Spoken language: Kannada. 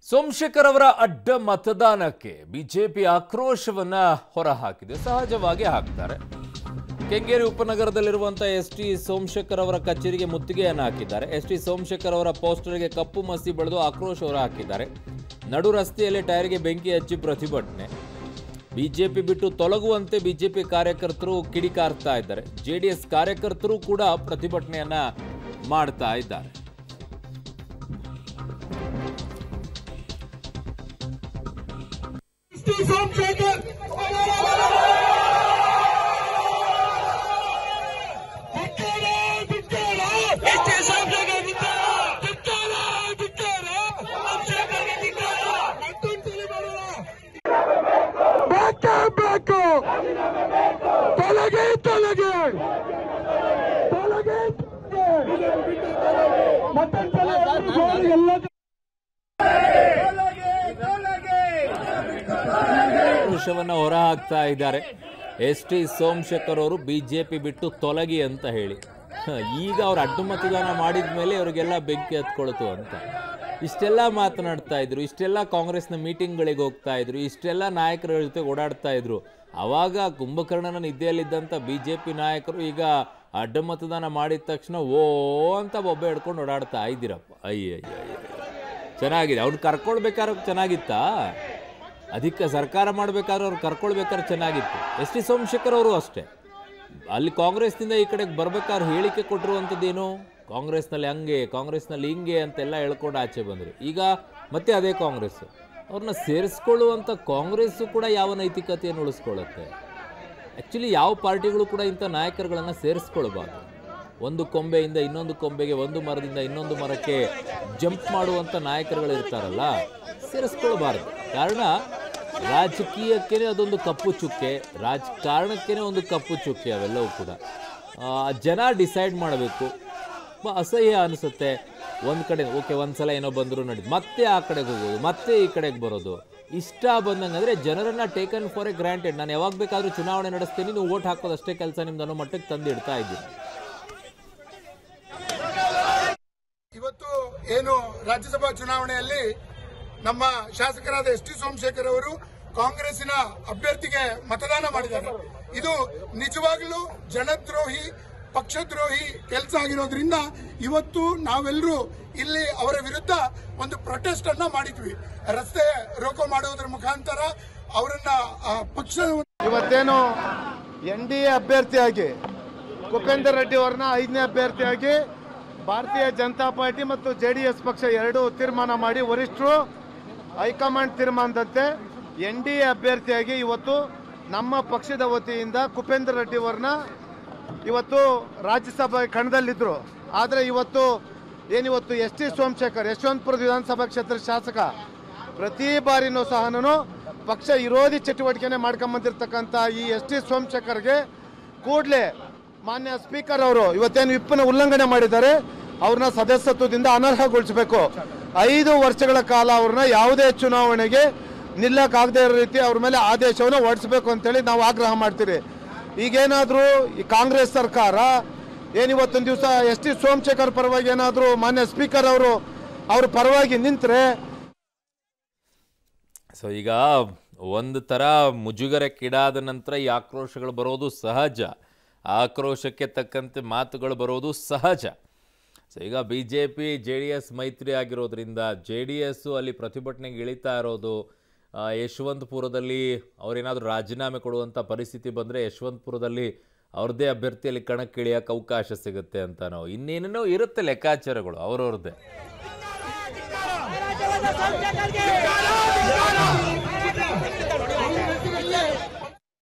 ಸೋಮಶೇಖರ್ ಅವರ ಅಡ್ಡ ಮತದಾನಕ್ಕೆ ಬಿಜೆಪಿ ಆಕ್ರೋಶವನ್ನ ಹೊರಹಾಕಿದೆ ಸಹಜವಾಗಿ ಹಾಕ್ತಾರೆ ಕೆಂಗೇರಿ ಉಪನಗರದಲ್ಲಿರುವಂತಹ ಎಸ್ ಟಿ ಸೋಮಶೇಖರ್ ಅವರ ಕಚೇರಿಗೆ ಮುತ್ತಿಗೆಯನ್ನು ಹಾಕಿದ್ದಾರೆ ಎಸ್ ಟಿ ಸೋಮಶೇಖರ್ ಅವರ ಪೋಸ್ಟರ್ಗೆ ಕಪ್ಪು ಮಸಿ ಬೆಳೆದು ಆಕ್ರೋಶ ಹೊರ ಹಾಕಿದ್ದಾರೆ ನಡು ರಸ್ತೆಯಲ್ಲಿ ಟೈರ್ಗೆ ಬೆಂಕಿ ಹಚ್ಚಿ ಪ್ರತಿಭಟನೆ ಬಿಜೆಪಿ ಬಿಟ್ಟು ತೊಲಗುವಂತೆ ಬಿಜೆಪಿ ಕಾರ್ಯಕರ್ತರು ಕಿಡಿಕಾರ್ತಾ ಇದ್ದಾರೆ ಜೆಡಿಎಸ್ ಕಾರ್ಯಕರ್ತರು ಕೂಡ ಪ್ರತಿಭಟನೆಯನ್ನ ಮಾಡ್ತಾ ಇದ್ದಾರೆ ಸೋಮಶೇಖರ್ ಧಿಕ್ಕಾರ ಧಿಕ್ಕಾರ ಎಷ್ಟೇ ಸೋಮಶೇಖರ್ ಧಿಕ್ಕಾರ ಧಿಕ್ಕಾರ ಧಿಕ್ಕಾರ ಸೋಮಶೇಖರ್ ಧಿಕ್ಕಾರ ಮತ್ತೊಂದ್ಸಲಿ ಬರೋಣ ಬೇಕೇ ಬೇಕು ತೊಲಗೆ ತೊಲಗೆ ತೊಲಗೆ ಮತ್ತೊಂದ್ಸಲ ಎಲ್ಲ ಆಕ್ರೋಶವನ್ನ ಹೊರಹಾಕ್ತಾ ಇದ್ದಾರೆ ಎಸ್ ಟಿ ಸೋಮಶೇಖರ್ ಅವರು ಬಿಜೆಪಿ ಬಿಟ್ಟು ತೊಲಗಿ ಅಂತ ಹೇಳಿ ಹ, ಈಗ ಅವ್ರು ಅಡ್ಡು ಮತದಾನ ಮಾಡಿದ ಮೇಲೆ ಅವರಿಗೆಲ್ಲ ಬೆಂಕಿ ಹತ್ಕೊಳ್ತು ಅಂತ ಇಷ್ಟೆಲ್ಲ ಮಾತನಾಡ್ತಾ ಇದ್ರು ಇಷ್ಟೆಲ್ಲ ಕಾಂಗ್ರೆಸ್ನ ಮೀಟಿಂಗ್ಗಳಿಗೆ ಹೋಗ್ತಾ ಇದ್ರು ಇಷ್ಟೆಲ್ಲ ನಾಯಕರ ಜೊತೆ ಓಡಾಡ್ತಾ ಇದ್ರು ಅವಾಗ ಕುಂಭಕರ್ಣನ ನಿದ್ದೆಯಲ್ಲಿದ್ದಂಥ ಬಿ ಜೆ ಪಿ ನಾಯಕರು ಈಗ ಅಡ್ಡ ಮತದಾನ ಮಾಡಿದ ತಕ್ಷಣ ಓ ಅಂತ ಒಬ್ಬ ಹಿಡ್ಕೊಂಡು ಓಡಾಡ್ತಾ ಇದ್ದೀರಪ್ಪ ಅಯ್ಯಯ್ಯ ಚೆನ್ನಾಗಿದೆ ಅವ್ನು ಕರ್ಕೊಳ್ಬೇಕಾದ್ರೆ ಚೆನ್ನಾಗಿತ್ತಾ ಅದಕ್ಕೆ ಸರ್ಕಾರ ಮಾಡಬೇಕಾದ್ರೆ ಅವ್ರು ಕರ್ಕೊಳ್ಬೇಕಾದ್ರೆ ಚೆನ್ನಾಗಿತ್ತು ಎಸ್ ಟಿ ಸೋಮಶೇಖರ್ ಅವರು ಅಷ್ಟೇ ಅಲ್ಲಿ ಕಾಂಗ್ರೆಸ್ನಿಂದ ಈ ಕಡೆಗೆ ಬರ್ಬೇಕಾದ್ರೆ ಹೇಳಿಕೆ ಕೊಟ್ಟಿರುವಂಥದ್ದೇನು ಕಾಂಗ್ರೆಸ್ನಲ್ಲಿ ಹಂಗೆ ಕಾಂಗ್ರೆಸ್ನಲ್ಲಿ ಹಿಂಗೆ ಅಂತೆಲ್ಲ ಹೇಳ್ಕೊಂಡು ಆಚೆ ಬಂದರು ಈಗ ಮತ್ತೆ ಅದೇ ಕಾಂಗ್ರೆಸ್ ಅವ್ರನ್ನ ಸೇರಿಸ್ಕೊಳ್ಳುವಂಥ ಕಾಂಗ್ರೆಸ್ಸು ಕೂಡ ಯಾವ ನೈತಿಕತೆಯನ್ನು ಉಳಿಸ್ಕೊಳ್ಳುತ್ತೆ ಆ್ಯಕ್ಚುಲಿ ಯಾವ ಪಾರ್ಟಿಗಳು ಕೂಡ ಇಂಥ ನಾಯಕರುಗಳನ್ನು ಸೇರಿಸ್ಕೊಳ್ಬಾರ್ದು ಒಂದು ಕೊಂಬೆಯಿಂದ ಇನ್ನೊಂದು ಕೊಂಬೆಗೆ ಒಂದು ಮರದಿಂದ ಇನ್ನೊಂದು ಮರಕ್ಕೆ ಜಂಪ್ ಮಾಡುವಂಥ ನಾಯಕರುಗಳು ಇರ್ತಾರಲ್ಲ ಸೇರಿಸ್ಕೊಳ್ಬಾರ್ದು ಕಾರಣ ರಾಜಕೀಯಕ್ಕೇನೆ ಅದೊಂದು ಕಪ್ಪು ಚುಕ್ಕೆ ರಾಜಕಾರಣಕ್ಕೇನೆ ಒಂದು ಕಪ್ಪು ಚುಕ್ಕೆ ಅವೆಲ್ಲವೂ ಕೂಡ ಆ, ಜನ ಡಿಸೈಡ್ ಮಾಡಬೇಕು ಅಸಹ್ಯ ಅನಿಸುತ್ತೆ ಒಂದು ಕಡೆ ಓಕೆ ಒಂದ್ಸಲ ಏನೋ ಬಂದರೂ ನಡೀತು ಮತ್ತೆ ಆ ಕಡೆಗೆ ಹೋಗೋದು ಮತ್ತೆ ಈ ಕಡೆಗೆ ಬರೋದು ಇಷ್ಟ ಬಂದಂಗೆ ಅಂದರೆ ಜನರನ್ನ ಟೇಕನ್ ಫಾರ್ ಎ ಗ್ರಾಂಟೆಡ್ ನಾನು ಯಾವಾಗ ಬೇಕಾದರೂ ಚುನಾವಣೆ ನಡೆಸ್ತೀನಿ ನೀವು ಓಟ್ ಹಾಕೋದಷ್ಟೇ ಕೆಲಸ ನಿಮ್ದು ಅನ್ನೋ ಮಟ್ಟಕ್ಕೆ ತಂದು ಇಡ್ತಾ ಇದ್ದೀನಿ ಇವತ್ತು ಏನು ರಾಜ್ಯಸಭಾ ಚುನಾವಣೆಯಲ್ಲಿ ನಮ್ಮ ಶಾಸಕರಾದ ಎಸ್ ಟಿ ಸೋಮಶೇಖರ್ ಅವರು ಕಾಂಗ್ರೆಸ್ಸಿನ ಅಭ್ಯರ್ಥಿಗೆ ಮತದಾನ ಮಾಡಿದ್ದಾರೆ ಇದು ನಿಜವಾಗ್ಲೂ ಜನದ್ರೋಹಿ ಪಕ್ಷದ್ರೋಹಿ ಕೆಲಸ ಆಗಿರೋದ್ರಿಂದ ಇವತ್ತು ನಾವೆಲ್ಲರೂ ಇಲ್ಲಿ ಅವರ ವಿರುದ್ಧ ಒಂದು ಪ್ರೊಟೆಸ್ಟ್ ಅನ್ನ ಮಾಡಿದ್ವಿ ರಸ್ತೆ ರೋಕೋ ಮಾಡುವುದರ ಮುಖಾಂತರ ಅವರನ್ನ ಆ, ಪಕ್ಷ ಇವತ್ತೇನು ಎನ್ ಡಿ ಎ ಅಭ್ಯರ್ಥಿಯಾಗಿ ಕುಪೇಂದರ್ ರೆಡ್ಡಿ ಅವರನ್ನ ಐದನೇ ಅಭ್ಯರ್ಥಿಯಾಗಿ ಭಾರತೀಯ ಜನತಾ ಪಾರ್ಟಿ ಮತ್ತು ಜೆ ಡಿ ಎಸ್ ಪಕ್ಷ ಎರಡೂ ತೀರ್ಮಾನ ಮಾಡಿ ವರಿಷ್ಠರು ಹೈಕಮಾಂಡ್ ತೀರ್ಮಾನದಂತೆ ಎನ್ ಡಿ ಎ ಅಭ್ಯರ್ಥಿಯಾಗಿ ಇವತ್ತು ನಮ್ಮ ಪಕ್ಷದ ವತಿಯಿಂದ ಕುಪೇಂದರ್ ರೆಡ್ಡಿ ಅವರನ್ನ ಇವತ್ತು ರಾಜ್ಯಸಭಾ ಕಣದಲ್ಲಿದ್ದರು ಆದರೆ ಇವತ್ತು ಏನಿವತ್ತು ಎಸ್ ಟಿ ಸೋಮಶೇಖರ್ ಯಶವಂತಪುರ ವಿಧಾನಸಭಾ ಕ್ಷೇತ್ರದ ಶಾಸಕ ಪ್ರತಿ ಬಾರಿನೂ ಸಹನೂ ಪಕ್ಷ ವಿರೋಧಿ ಚಟುವಟಿಕೆನೆ ಮಾಡ್ಕೊಂಬಂದಿರ್ತಕ್ಕಂಥ ಈ ಎಸ್ ಟಿ ಸೋಮಶೇಖರ್ಗೆ ಕೂಡಲೇ ಮಾನ್ಯ ಸ್ಪೀಕರ್ ಅವರು ಇವತ್ತೇನು ವಿಪ್ಪನ ಉಲ್ಲಂಘನೆ ಮಾಡಿದ್ದಾರೆ ಅವ್ರನ್ನ ಸದಸ್ಯತ್ವದಿಂದ ಅನರ್ಹಗೊಳಿಸಬೇಕು ಐದು ವರ್ಷಗಳ ಕಾಲ ಅವ್ರನ್ನ ಯಾವುದೇ ಚುನಾವಣೆಗೆ ನಿಲ್ಲಕ್ಕಾಗದೇ ಇರೋ ರೀತಿ ಅವ್ರ ಮೇಲೆ ಆದೇಶವನ್ನು ಹೊರಡಿಸಬೇಕು ಅಂತೇಳಿ ನಾವು ಆಗ್ರಹ ಮಾಡ್ತೀರಿ ಈಗೇನಾದರೂ ಈ ಕಾಂಗ್ರೆಸ್ ಸರ್ಕಾರ ಏನಿವತ್ತೊಂದು ದಿವಸ ಎಸ್ ಟಿ ಸೋಮಶೇಖರ್ ಪರವಾಗಿ ಏನಾದರೂ ಮಾನ್ಯ ಸ್ಪೀಕರ್ ಅವರು ಅವ್ರ ಪರವಾಗಿ ನಿಂತರೆ ಸೊ ಈಗ ಒಂದು ಥರ ಮುಜುಗರಕ್ಕಿಡಾದ ನಂತರ ಈ ಆಕ್ರೋಶಗಳು ಬರೋದು ಸಹಜ ಆಕ್ರೋಶಕ್ಕೆ ತಕ್ಕಂತೆ ಮಾತುಗಳು ಬರೋದು ಸಹಜ ಸೊ ಈಗ B J P J D S ಮೈತ್ರಿ ಆಗಿರೋದ್ರಿಂದ ಜೆ ಡಿ ಎಸ್ಸು ಅಲ್ಲಿ ಪ್ರತಿಭಟನೆಗೆ ಇಳಿತಾ ಇರೋದು ಆ, ಯಶವಂತಪುರದಲ್ಲಿ ಅವರೇನಾದರೂ ರಾಜೀನಾಮೆ ಕೊಡುವಂಥ ಪರಿಸ್ಥಿತಿ ಬಂದರೆ ಯಶವಂತಪುರದಲ್ಲಿ ಅವ್ರದ್ದೇ ಅಭ್ಯರ್ಥಿಯಲ್ಲಿ ಕಣಕ್ಕೆ ಇಳಿಯೋಕ್ಕೆ ಅವಕಾಶ ಸಿಗುತ್ತೆ ಅಂತ ನಾವು ಇನ್ನೇನೇನೋ ಇರುತ್ತೆ ಲೆಕ್ಕಾಚಾರಗಳು ಅವ್ರವ್ರದ್ದೇ ಧಿಕ್ಕಾರ